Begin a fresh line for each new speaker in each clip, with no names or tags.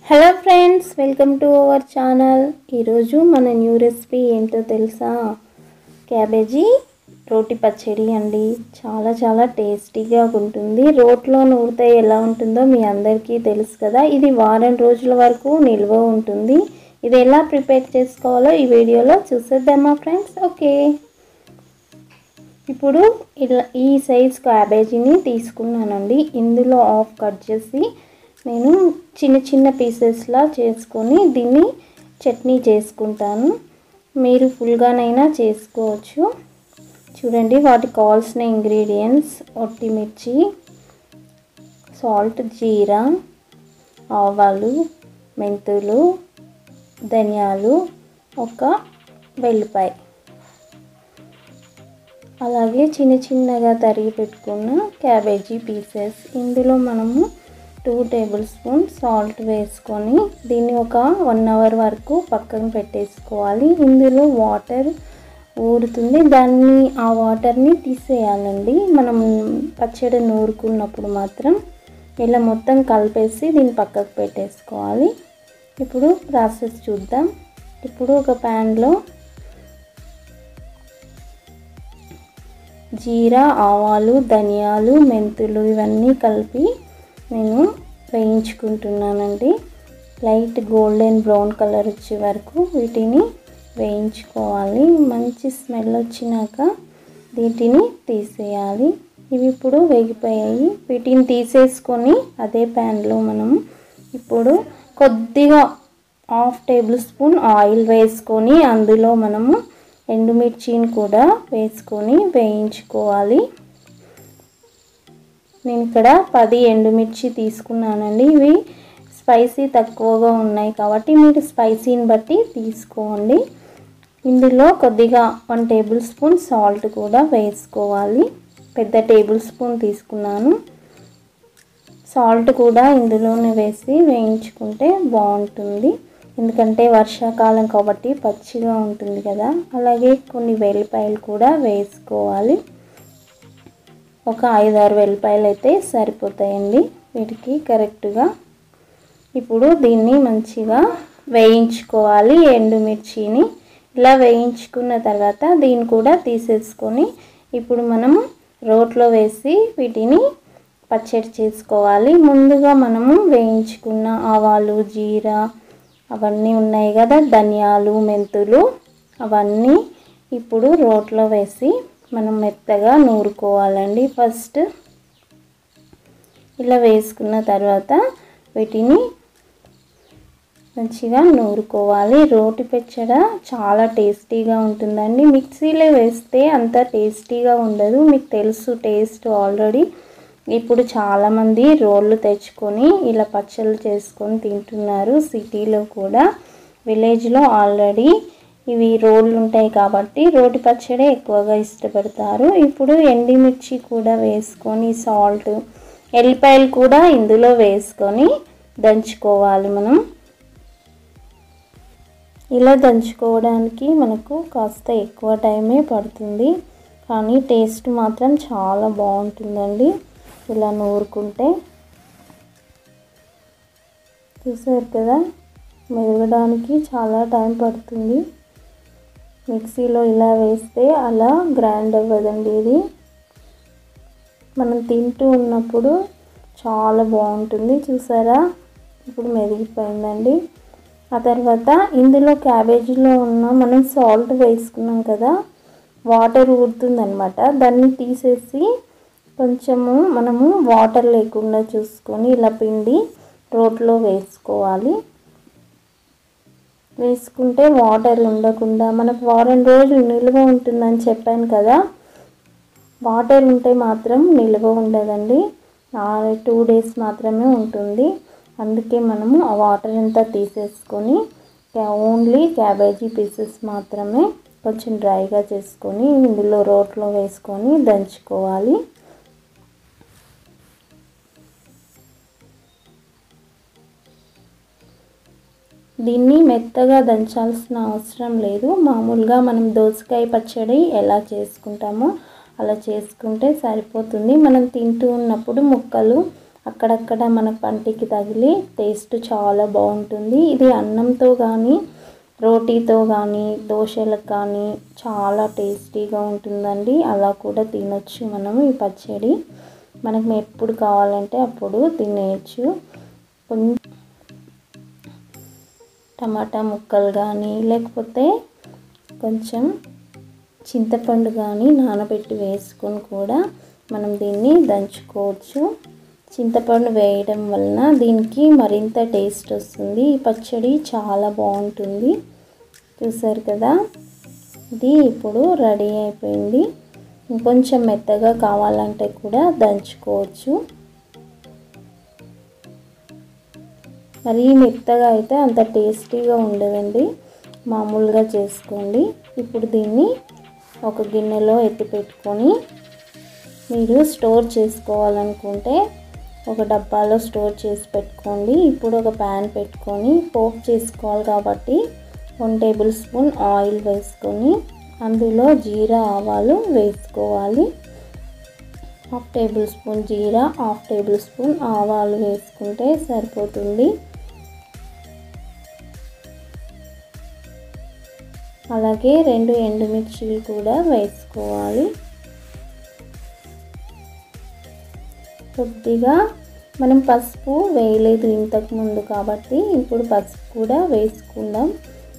hello friends welcome to our channel ఈరోజు మన new recipe ఏంటో తెలుసా క్యాబేజీ రోటి పచ్చడి అండి చాలా చాలా టేస్టీగా ఉంటుంది రోట్లో నూరితే ఎలా ఉంటుందో మీ అందరికీ తెలుసు కదా ఇది వారం రోజుల వరకు నిల్వ ఉంటుంది ఇది ఎలా ప్రిపేర్ చేసుకోవాలో ఈ వీడియోలో చూసేద్దామా ఫ్రెండ్స్ ఓకే ఇప్పుడు ఇలా ఈ సైజ్ క్యాబేజీని తీసుకున్నానండి ఇందులో ఆఫ్ కట్ చేసి నేను చిన్న చిన్న పీసెస్లా చేసుకొని దీన్ని చట్నీ చేసుకుంటాను మీరు ఫుల్గానైనా చేసుకోవచ్చు చూడండి వాటికి కావాల్సిన ఇంగ్రీడియంట్స్ ఒట్టి మిర్చి సాల్ట్ జీరా ఆవాలు మెంతులు ధనియాలు ఒక వెల్లిపాయ అలాగే చిన్న చిన్నగా తరిగి పెట్టుకున్న క్యాబేజీ పీసెస్ ఇందులో మనము టూ టేబుల్ స్పూన్ సాల్ట్ వేసుకొని దీన్ని ఒక వన్ అవర్ వరకు పక్కన పెట్టేసుకోవాలి ఇందులో వాటర్ ఊరుతుంది దాన్ని ఆ వాటర్ని తీసేయాలండి మనం పచ్చడి నూరుకున్నప్పుడు మాత్రం ఇలా మొత్తం కలిపేసి దీన్ని పక్కకు పెట్టేసుకోవాలి ఇప్పుడు ప్రాసెస్ చూద్దాం ఇప్పుడు ఒక ప్యాన్లో జీరా ఆవాలు ధనియాలు మెంతులు ఇవన్నీ కలిపి నేను వేయించుకుంటున్నానండి లైట్ గోల్డెన్ బ్రౌన్ కలర్ వచ్చే వరకు వీటిని వేయించుకోవాలి మంచి స్మెల్ వచ్చినాక వీటిని తీసేయాలి ఇవి ఇప్పుడు వేగిపోయాయి వీటిని తీసేసుకొని అదే ప్యాన్లో మనం ఇప్పుడు కొద్దిగా హాఫ్ టేబుల్ స్పూన్ ఆయిల్ వేసుకొని అందులో మనము ఎండుమిర్చిని కూడా వేసుకొని వేయించుకోవాలి నేను ఇక్కడ పది ఎండుమిర్చి తీసుకున్నానండి ఇవి స్పైసీ తక్కువగా ఉన్నాయి కాబట్టి మీరు స్పైసీని బట్టి తీసుకోండి ఇందులో కొద్దిగా వన్ టేబుల్ స్పూన్ సాల్ట్ కూడా వేసుకోవాలి పెద్ద టేబుల్ స్పూన్ తీసుకున్నాను సాల్ట్ కూడా ఇందులోనే వేసి వేయించుకుంటే బాగుంటుంది ఎందుకంటే వర్షాకాలం కాబట్టి పచ్చిగా ఉంటుంది కదా అలాగే కొన్ని వెల్లిపాయలు కూడా వేసుకోవాలి ఒక ఐదారు వెల్లిపాయలు అయితే సరిపోతాయండి వీటికి కరెక్ట్గా ఇప్పుడు దీన్ని మంచిగా వేయించుకోవాలి ఎండుమిర్చిని ఇలా వేయించుకున్న తర్వాత దీన్ని కూడా తీసేసుకొని ఇప్పుడు మనం రోట్లో వేసి వీటిని పచ్చడి చేసుకోవాలి ముందుగా మనము వేయించుకున్న ఆవాలు జీరా అవన్నీ ఉన్నాయి కదా ధనియాలు మెంతులు అవన్నీ ఇప్పుడు రోట్లో వేసి మనం మెత్తగా నూరుకోవాలండి ఫస్ట్ ఇలా వేసుకున్న తర్వాత వీటిని మంచిగా నూరుకోవాలి రోటి పెచ్చడ చాలా టేస్టీగా ఉంటుందండి మిక్సీలో వేస్తే అంత టేస్టీగా ఉండదు మీకు తెలుసు టేస్ట్ ఆల్రెడీ ఇప్పుడు చాలామంది రోళ్ళు తెచ్చుకొని ఇలా పచ్చళ్ళు చేసుకొని తింటున్నారు సిటీలో కూడా విలేజ్లో ఆల్రెడీ ఇవి రోళ్ళు ఉంటాయి కాబట్టి రోటి పచ్చడే ఎక్కువగా ఇష్టపడతారు ఇప్పుడు ఎండిమిర్చి కూడా వేసుకొని సాల్ట్ ఎల్లిపాయలు కూడా ఇందులో వేసుకొని దంచుకోవాలి మనం ఇలా దంచుకోవడానికి మనకు కాస్త ఎక్కువ టైమే పడుతుంది కానీ టేస్ట్ మాత్రం చాలా బాగుంటుందండి ఇలా నూరుకుంటే చూసారు కదా మెదగడానికి చాలా టైం పడుతుంది మిక్సీలో ఇలా వేస్తే అలా గ్రైండ్ అవ్వదండి ఇది మనం తింటూ ఉన్నప్పుడు చాలా బాగుంటుంది చూసారా ఇప్పుడు మెదిగిపోయిందండి ఆ తర్వాత ఇందులో క్యాబేజీలో ఉన్న మనం సాల్ట్ వేసుకున్నాం కదా వాటర్ ఊరుతుందనమాట దాన్ని తీసేసి కొంచెము మనము వాటర్ లేకుండా చూసుకొని ఇలా పిండి రోట్లో వేసుకోవాలి వేసుకుంటే వాటర్ ఉండకుండా మనకు వారం రోజులు నిల్వ ఉంటుందని చెప్పాను కదా వాటర్ ఉంటే మాత్రం నిల్వ ఉండదండి టూ డేస్ మాత్రమే ఉంటుంది అందుకే మనము ఆ వాటర్ అంతా తీసేసుకొని ఓన్లీ క్యాబేజీ పీసెస్ మాత్రమే కొంచెం డ్రైగా చేసుకొని ఇందులో రోట్లో వేసుకొని దంచుకోవాలి దీన్ని మెత్తగా దంచాల్సిన అవసరం లేదు మామూలుగా మనం దోసకాయ పచ్చడి ఎలా చేసుకుంటామో అలా చేసుకుంటే సరిపోతుంది మనం తింటూ ఉన్నప్పుడు ముక్కలు అక్కడక్కడ మన పంటికి తగిలి టేస్ట్ చాలా బాగుంటుంది ఇది అన్నంతో కానీ రోటీతో కానీ దోశలకు కానీ చాలా టేస్టీగా ఉంటుందండి అలా కూడా తినొచ్చు మనము ఈ పచ్చడి మనకు ఎప్పుడు కావాలంటే అప్పుడు తినేయచ్చు కొంచెం టమాటా ముక్కలు కానీ లేకపోతే కొంచెం చింతపండు కానీ నానబెట్టి వేసుకొని కూడా మనం దీన్ని దంచుకోవచ్చు చింతపండు వేయడం వలన దీనికి మరింత టేస్ట్ వస్తుంది ఈ పచ్చడి చాలా బాగుంటుంది చూసారు కదా ఇది ఇప్పుడు రెడీ అయిపోయింది ఇంకొంచెం మెత్తగా కావాలంటే కూడా దంచుకోవచ్చు మరీ మెత్తగా అయితే అంత టేస్టీగా ఉండదండి మామూలుగా చేసుకోండి ఇప్పుడు దీన్ని ఒక గిన్నెలో ఎత్తి పెట్టుకొని మీరు స్టోర్ చేసుకోవాలనుకుంటే ఒక డబ్బాలో స్టోర్ చేసి పెట్టుకోండి ఇప్పుడు ఒక ప్యాన్ పెట్టుకొని పోపు చేసుకోవాలి కాబట్టి వన్ టేబుల్ స్పూన్ ఆయిల్ వేసుకొని అందులో జీరా ఆవాలు వేసుకోవాలి హాఫ్ టేబుల్ స్పూన్ జీరా హాఫ్ టేబుల్ స్పూన్ ఆవాలు వేసుకుంటే సరిపోతుంది అలాగే రెండు ఎండుమిర్చిలు కూడా వేసుకోవాలి కొద్దిగా మనం పసుపు వేయలేదు ఇంతకు ముందు కాబట్టి ఇప్పుడు పసుపు కూడా వేసుకుందాం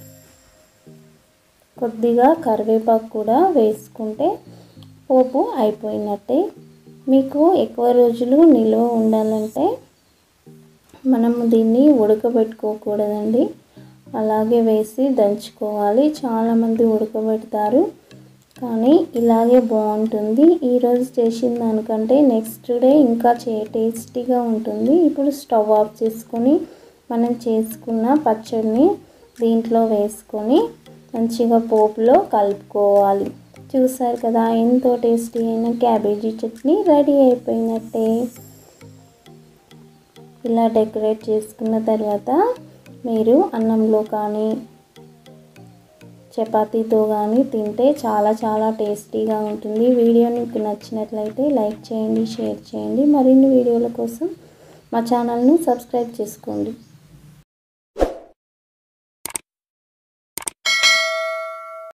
కొద్దిగా కరివేపాకు కూడా వేసుకుంటే పోపు అయిపోయినట్టే మీకు ఎక్కువ రోజులు నిల్వ ఉండాలంటే మనము దీన్ని ఉడకబెట్టుకోకూడదండి అలాగే వేసి దంచుకోవాలి చాలామంది ఉడకబెడతారు కానీ ఇలాగే బాగుంటుంది ఈరోజు చేసిన దానికంటే నెక్స్ట్ డే ఇంకా చే టేస్టీగా ఉంటుంది ఇప్పుడు స్టవ్ ఆఫ్ చేసుకొని మనం చేసుకున్న పచ్చడిని దీంట్లో వేసుకొని మంచిగా పోపులో కలుపుకోవాలి చూసారు కదా ఎంతో టేస్టీ అయిన క్యాబేజీ చట్నీ రెడీ అయిపోయినట్టే ఇలా డెకరేట్ చేసుకున్న తర్వాత మీరు అన్నంలో కానీ చపాతీతో కానీ తింటే చాలా చాలా టేస్టీగా ఉంటుంది వీడియో మీకు నచ్చినట్లయితే లైక్ చేయండి షేర్ చేయండి మరిన్ని వీడియోల కోసం మా ఛానల్ని సబ్స్క్రైబ్ చేసుకోండి